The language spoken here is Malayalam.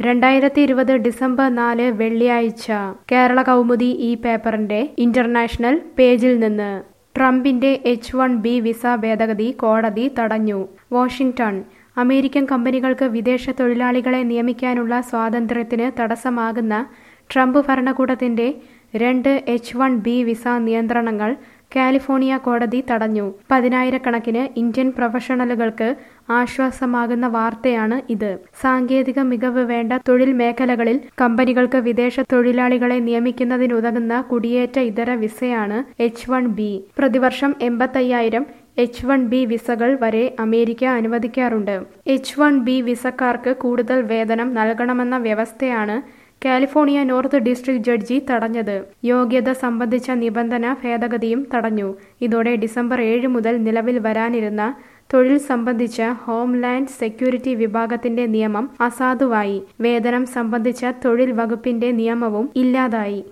രണ്ടായിരത്തി ഇരുപത് ഡിസംബർ നാല് വെള്ളിയാഴ്ച കേരള കൗമുദി ഈ പേപ്പറിന്റെ ഇന്റർനാഷണൽ പേജിൽ നിന്ന് ട്രംപിന്റെ എച്ച് വൺ ബി വിസ ഭേദഗതി കോടതി തടഞ്ഞു വാഷിംഗ്ടൺ അമേരിക്കൻ കമ്പനികൾക്ക് വിദേശ തൊഴിലാളികളെ നിയമിക്കാനുള്ള സ്വാതന്ത്ര്യത്തിന് തടസ്സമാകുന്ന ട്രംപ് ഭരണകൂടത്തിന്റെ രണ്ട് എച്ച് വൺ ബി വിസ നിയന്ത്രണങ്ങൾ കാലിഫോർണിയ കോടതി തടഞ്ഞു പതിനായിരക്കണക്കിന് ഇന്ത്യൻ പ്രൊഫഷണലുകൾക്ക് ആശ്വാസമാകുന്ന വാർത്തയാണ് ഇത് സാങ്കേതിക മികവ് വേണ്ട തൊഴിൽ മേഖലകളിൽ കമ്പനികൾക്ക് വിദേശ തൊഴിലാളികളെ നിയമിക്കുന്നതിനുതകുന്ന കുടിയേറ്റ ഇതര വിസയാണ് എച്ച് വൺ ബി പ്രതിവർഷം എൺപത്തയ്യായിരം എച്ച് വൺ ബി വിസകൾ വരെ അമേരിക്ക അനുവദിക്കാറുണ്ട് എച്ച് വൺ ബി വിസക്കാർക്ക് കൂടുതൽ വേതനം നൽകണമെന്ന വ്യവസ്ഥയാണ് കാലിഫോർണിയ നോർത്ത് ഡിസ്ട്രിക്ട് ജഡ്ജി തടഞ്ഞത് യോഗ്യത സംബന്ധിച്ച നിബന്ധന ഭേദഗതിയും തടഞ്ഞു ഇതോടെ ഡിസംബർ ഏഴ് മുതൽ നിലവിൽ വരാനിരുന്ന തൊഴിൽ സംബന്ധിച്ച ഹോംലാൻഡ് സെക്യൂരിറ്റി വിഭാഗത്തിന്റെ നിയമം അസാധുവായി വേതനം സംബന്ധിച്ച തൊഴിൽ വകുപ്പിന്റെ നിയമവും ഇല്ലാതായി